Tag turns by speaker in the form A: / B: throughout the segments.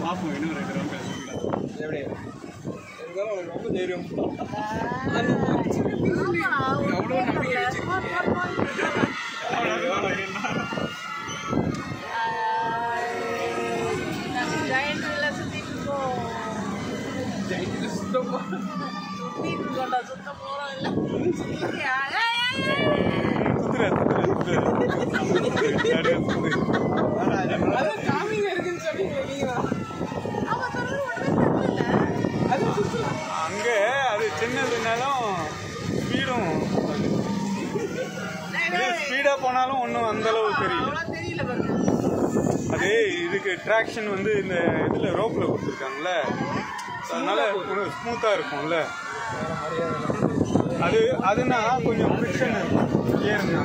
A: பார்ப்போம் இன்னும் ரெண்டு ரவுண்ட் கழிச்சுக்கலாம்
B: எப்படி இருந்தாலும் அவனுக்கு ரொம்ப தைரியம்
A: அவ்வளோ நம்பிக்கை
C: ஜாயிண்ட்ல சுத்திட்டு இருக்கோம்
B: சுத்தமா
C: சுத்திட்டு இருக்கோம்டா சுத்த போறோம் இல்ல சுத்திட்டியா? ஏய், ஏய், ஏய்.
A: சுத்துற சுத்துற
B: அதான் காமிங்க இருக்குன்னு சொன்னீங்க நீங்க
C: ஆமா, சொல்றது ஒண்ணுமே தெரியல.
B: அது சுத்தலாம்
A: அங்கே அது சின்னதுனாலும் ஸ்பீடும்
C: டேய்,
A: இது
C: டேய்.
A: ஸ்பீடாக போனாலும் ஒன்றும் அந்த அளவு தெரியல
C: அவ்வளவு தெரியல பாருங்க.
A: அது இதுக்கு ட்ராக்ஷன் வந்து இந்த இதில் ரோப்பில் கொடுத்துருக்காங்கல்ல அதனால கொஞ்சம் ஸ்மூத்தாக இருக்கும்ல அது அதுனா கொஞ்சம் ஃபிக்ஷன் இருக்கும் ஏறுனா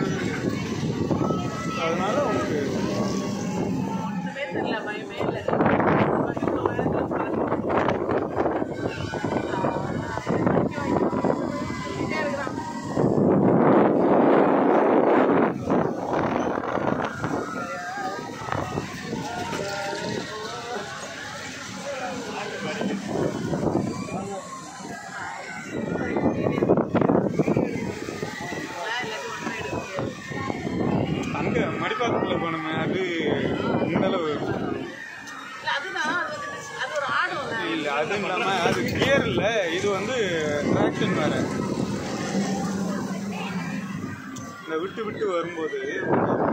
A: அதனால உங்களுக்கு
C: ஒண்ணுமே தெரியல, பயமே இல்ல. இவ்வளவு நேரத்துல பாருங்க. ஆ, வைக்க, வைக்க. சொல்லிட்டே இருக்கிறான். எல்லாம் எல்லாத்தையும் ஒண்ணா எடுக்க முடியாது.
A: அங்கே மடிப்பாக்கத்தில் போனோமே அது இந்த அளவு
C: இல்ல, அதுதான் அது வந்து அது ஒரு ஆடும்ல
A: இல்லை அது இல்லாமல் அது கியர் இல்லை இது வந்து ட்ராக்ஷன் வேறு இந்த விட்டு விட்டு வரும்போது